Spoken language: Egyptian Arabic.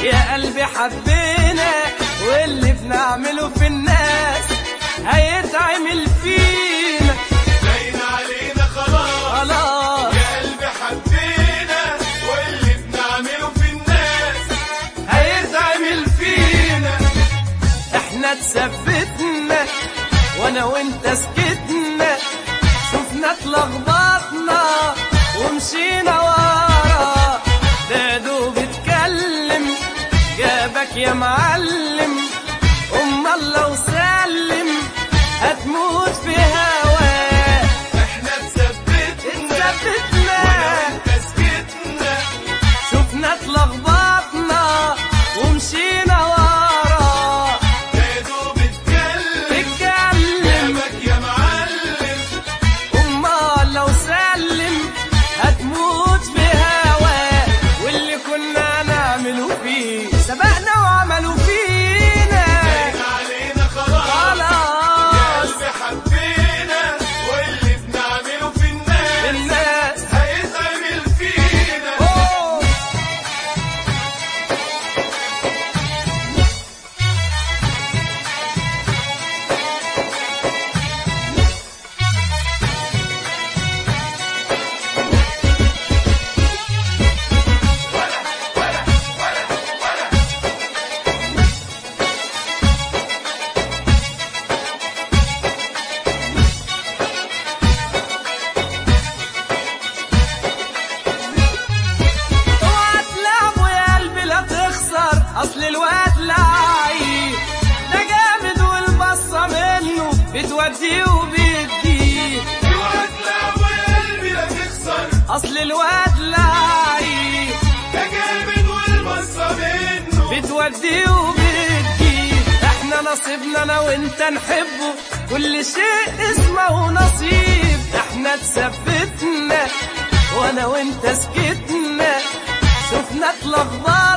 يا قلبي حبينا واللي بنعمله في الناس هيتعمل فينا باين علينا خلاص خلاص يا قلبي حبينا واللي بنعمله في الناس هيتعمل فينا احنا اتثبتنا وانا وانت سكتنا شفنا اتلخبطنا ومشينا ورا ده دوب اتكلم جابك يا معلم امال لو سلم هتموت في هواك احنا اتثبتنا اتثبتنا وانا وانت سكتنا شفنا اتلخبطنا ومشينا ورا يا دوب اتكلم اتكلم جابك يا معلم امال لو سلم هتموت في هوا واللي كنا نعمله فيه سبقنا وعملوا فينا باين علينا خلاص يا خلاص قلبي حبينا واللي بنعمله في الناس الناس هيتعمل فينا أوه. اوعى تلعبوا يا قلبي لا تخسر اصل الواد لعيب ده جامد والبصه منه بتوديه وبتجيب اوعى تلعب يا قلبي لا تخسر اصل الواد لعيب ده جامد والبصه منه بتوديه وبتجيب احنا نصيبنا انا وانت نحبه كل شيء اسمه نصيب احنا اتثبتنا وانا وانت سكتنا شفنا اتلخبطنا